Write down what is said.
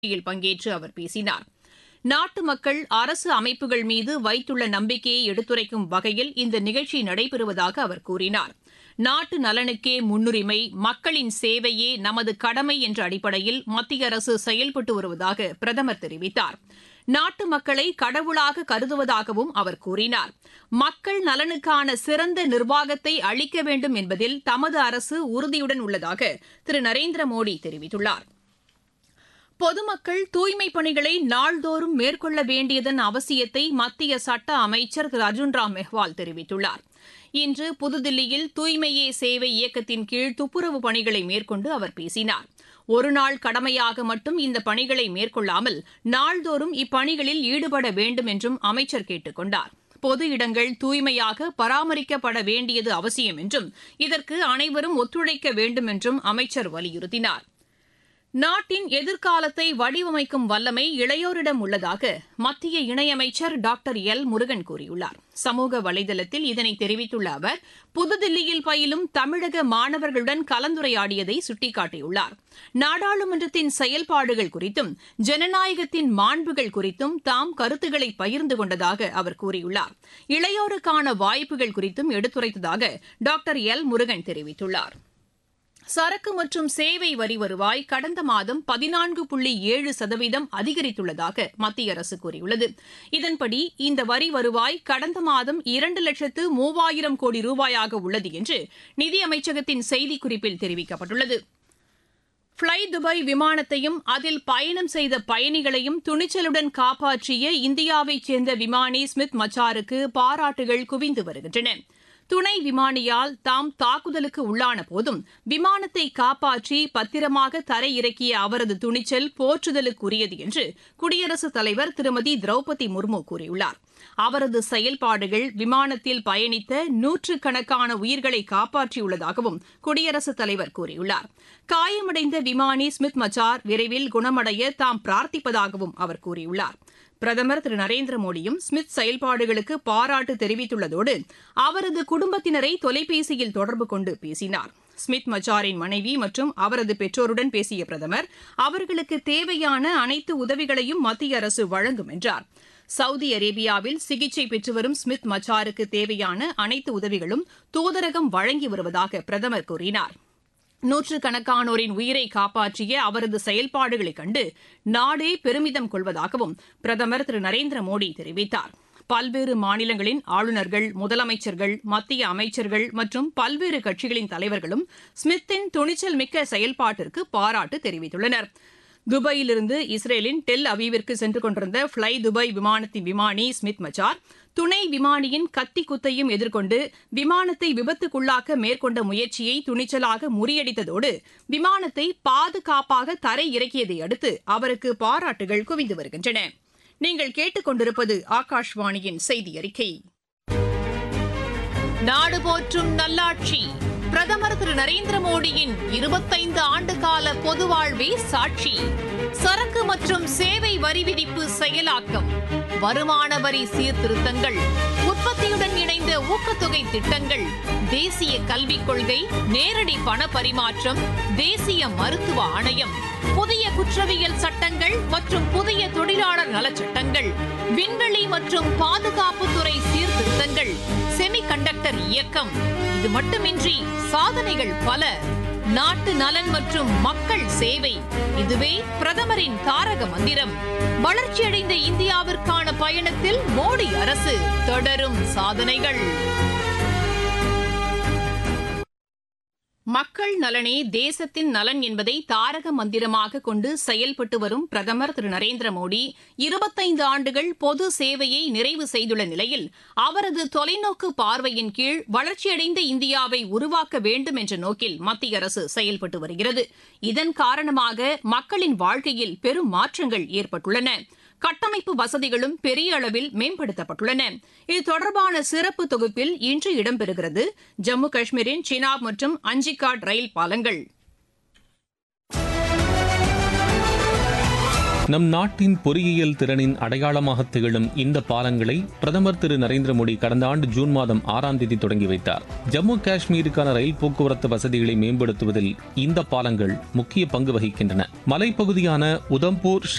நிகழ்ச்சியில் பங்கேற்று அவர் பேசினார் நாட்டு மக்கள் அரசு அமைப்புகள் மீது வைத்துள்ள நம்பிக்கையை எடுத்துரைக்கும் வகையில் இந்த நிகழ்ச்சி நடைபெறுவதாக அவர் கூறினார் நாட்டு நலனுக்கே முன்னுரிமை மக்களின் சேவையே நமது கடமை என்ற அடிப்படையில் மத்திய அரசு செயல்பட்டு வருவதாக பிரதமர் தெரிவித்தார் நாட்டு மக்களை கடவுளாக கருதுவதாகவும் அவர் கூறினார் மக்கள் நலனுக்கான சிறந்த நிர்வாகத்தை அளிக்க வேண்டும் என்பதில் தமது அரசு உறுதியுடன் உள்ளதாக திரு நரேந்திர மோடி தெரிவித்துள்ளார் பொதுமக்கள் தூய்மைப் பணிகளை நாள்தோறும் மேற்கொள்ள வேண்டியதன் அவசியத்தை மத்திய சட்ட அமைச்சர் திரு அர்ஜுன் ராம் மெஹ்வால் தெரிவித்துள்ளார் இன்று புதுதில்லியில் தூய்மையே சேவை இயக்கத்தின் கீழ் துப்புரவு பணிகளை மேற்கொண்டு அவர் பேசினார் ஒருநாள் கடமையாக மட்டும் இந்த பணிகளை மேற்கொள்ளாமல் நாள்தோறும் இப்பணிகளில் ஈடுபட வேண்டும் என்றும் அமைச்சர் கேட்டுக் கொண்டார் பொது இடங்கள் தூய்மையாக பராமரிக்கப்பட வேண்டியது அவசியம் என்றும் இதற்கு அனைவரும் ஒத்துழைக்க வேண்டும் என்றும் அமைச்சர் வலியுறுத்தினார் நாட்டின் எதிர்காலத்தை வடிவமைக்கும் வல்லமை இளையோரிடம் உள்ளதாக மத்திய இணையமைச்சர் டாக்டர் எல் முருகன் கூறியுள்ளார் சமூக வலைதளத்தில் இதனை தெரிவித்துள்ள அவர் புதுதில்லியில் பயிலும் தமிழக மாணவர்களுடன் கலந்துரையாடியதை சுட்டிக்காட்டியுள்ளார் நாடாளுமன்றத்தின் செயல்பாடுகள் குறித்தும் ஜனநாயகத்தின் மாண்புகள் குறித்தும் தாம் கருத்துக்களை பகிர்ந்து கொண்டதாக அவர் கூறியுள்ளார் இளையோருக்கான வாய்ப்புகள் குறித்தும் எடுத்துரைத்ததாக டாக்டர் எல் முருகன் தெரிவித்துள்ளார் சரக்கு மற்றும் சேவை வரி வருவாய் கடந்த மாதம் பதினான்கு புள்ளி ஏழு சதவீதம் அதிகரித்துள்ளதாக மத்திய அரசு கூறியுள்ளது இதன்படி இந்த வரி வருவாய் கடந்த மாதம் இரண்டு லட்சத்து மூவாயிரம் கோடி ரூபாயாக உள்ளது என்று நிதியமைச்சகத்தின் செய்திக்குறிப்பில் தெரிவிக்கப்பட்டுள்ளது ஃப்ளை துபாய் விமானத்தையும் அதில் பயணம் செய்த பயணிகளையும் துணிச்சலுடன் காப்பாற்றிய இந்தியாவைச் சேர்ந்த விமானி ஸ்மித் மச்சாருக்கு பாராட்டுகள் குவிந்து வருகின்றன துணை விமானியால் தாம் தாக்குதலுக்கு உள்ளான போதும் விமானத்தை காப்பாற்றி பத்திரமாக தரையிறக்கிய அவரது துணிச்சல் போற்றுதலுக்குரியது என்று குடியரசுத் தலைவர் திருமதி திரௌபதி முர்மு கூறியுள்ளார் அவரது செயல்பாடுகள் விமானத்தில் பயணித்த நூற்றுக்கணக்கான உயிர்களை காப்பாற்றியுள்ளதாகவும் குடியரசுத் தலைவர் கூறியுள்ளார் காயமடைந்த விமானி ஸ்மித் மச்சார் விரைவில் குணமடைய தாம் பிரார்த்திப்பதாகவும் அவர் கூறியுள்ளார் பிரதமர் திரு நரேந்திர மோடியும் ஸ்மித் செயல்பாடுகளுக்கு பாராட்டு தெரிவித்துள்ளதோடு அவரது குடும்பத்தினரை தொலைபேசியில் தொடர்பு கொண்டு பேசினார் ஸ்மித் மச்சாரின் மனைவி மற்றும் அவரது பெற்றோருடன் பேசிய பிரதமர் அவர்களுக்கு தேவையான அனைத்து உதவிகளையும் மத்திய அரசு வழங்கும் என்றார் சவுதி அரேபியாவில் சிகிச்சை பெற்று வரும் ஸ்மித் மச்சாருக்கு தேவையான அனைத்து உதவிகளும் தூதரகம் வழங்கி வருவதாக பிரதமர் கூறினார் நூற்றுக்கணக்கானோரின் உயிரை காப்பாற்றிய அவரது செயல்பாடுகளைக் கண்டு நாடே பெருமிதம் கொள்வதாகவும் பிரதமர் திரு நரேந்திர மோடி தெரிவித்தார் பல்வேறு மாநிலங்களின் ஆளுநர்கள் முதலமைச்சர்கள் மத்திய அமைச்சர்கள் மற்றும் பல்வேறு கட்சிகளின் தலைவர்களும் ஸ்மித்தின் துணிச்சல் மிக்க செயல்பாட்டிற்கு பாராட்டு தெரிவித்துள்ளனர் துபாயிலிருந்து இஸ்ரேலின் டெல் அவீவிற்கு சென்று கொண்டிருந்த ஃப்ளை துபாய் விமானத்தின் விமானி ஸ்மித் மச்சார் துணை விமானியின் கத்தி குத்தையும் எதிர்கொண்டு விமானத்தை விபத்துக்குள்ளாக்க மேற்கொண்ட முயற்சியை துணிச்சலாக முறியடித்ததோடு விமானத்தை பாதுகாப்பாக தரை இறக்கியதை அடுத்து அவருக்கு பாராட்டுகள் குவிந்து வருகின்றன நீங்கள் கேட்டுக்கொண்டிருப்பது ஆகாஷ்வாணியின் செய்தி அறிக்கை நாடு போற்றும் நல்லாட்சி பிரதமர் திரு நரேந்திர மோடியின் இருபத்தைந்து ஆண்டு கால பொது வாழ்வே சாட்சி சரக்கு மற்றும் சேவை வரி விதிப்பு செயலாக்கம் வருமான வரி சீர்திருத்தங்கள் உற்பத்தியுடன் இணைந்த ஊக்கத்தொகை திட்டங்கள் தேசிய கல்விக் கொள்கை நேரடி பண பரிமாற்றம் தேசிய மருத்துவ ஆணையம் புதிய குற்றவியல் சட்டங்கள் மற்றும் புதிய தொழிலாளர் நலச்சட்டங்கள் விண்வெளி மற்றும் பாதுகாப்புத்துறை சீர்திருத்தங்கள் செமிகண்டக்டர் இயக்கம் இது மட்டுமின்றி சாதனைகள் பல நாட்டு நலன் மற்றும் மக்கள் சேவை இதுவே பிரதமரின் தாரக மந்திரம் வளர்ச்சியடைந்த இந்தியாவிற்கான பயணத்தில் மோடி அரசு தொடரும் சாதனைகள் மக்கள் நலனே தேசத்தின் நலன் என்பதை தாரக மந்திரமாக கொண்டு செயல்பட்டு வரும் பிரதமர் திரு நரேந்திர மோடி இருபத்தைந்து ஆண்டுகள் பொது சேவையை நிறைவு செய்துள்ள நிலையில் அவரது தொலைநோக்கு பார்வையின் கீழ் வளர்ச்சியடைந்த இந்தியாவை உருவாக்க வேண்டும் என்ற நோக்கில் மத்திய அரசு செயல்பட்டு வருகிறது இதன் காரணமாக மக்களின் வாழ்க்கையில் பெரும் மாற்றங்கள் ஏற்பட்டுள்ளன கட்டமைப்பு வசதிகளும் பெரிய அளவில் மேம்படுத்தப்பட்டுள்ளன இது தொடர்பான சிறப்பு தொகுப்பில் இன்று இடம்பெறுகிறது ஜம்மு காஷ்மீரின் சினாப் மற்றும் அஞ்சிகாட் ரயில் பாலங்கள் நம் நாட்டின் பொறியியல் திறனின் அடையாளமாக திகழும் இந்த பாலங்களை பிரதமர் திரு நரேந்திர மோடி கடந்த ஆண்டு ஜூன் மாதம் ஆறாம் தேதி தொடங்கி வைத்தார் ஜம்மு காஷ்மீருக்கான ரயில் போக்குவரத்து வசதிகளை மேம்படுத்துவதில் இந்த பாலங்கள் முக்கிய பங்கு வகிக்கின்றன மலைப்பகுதியான உதம்பூர்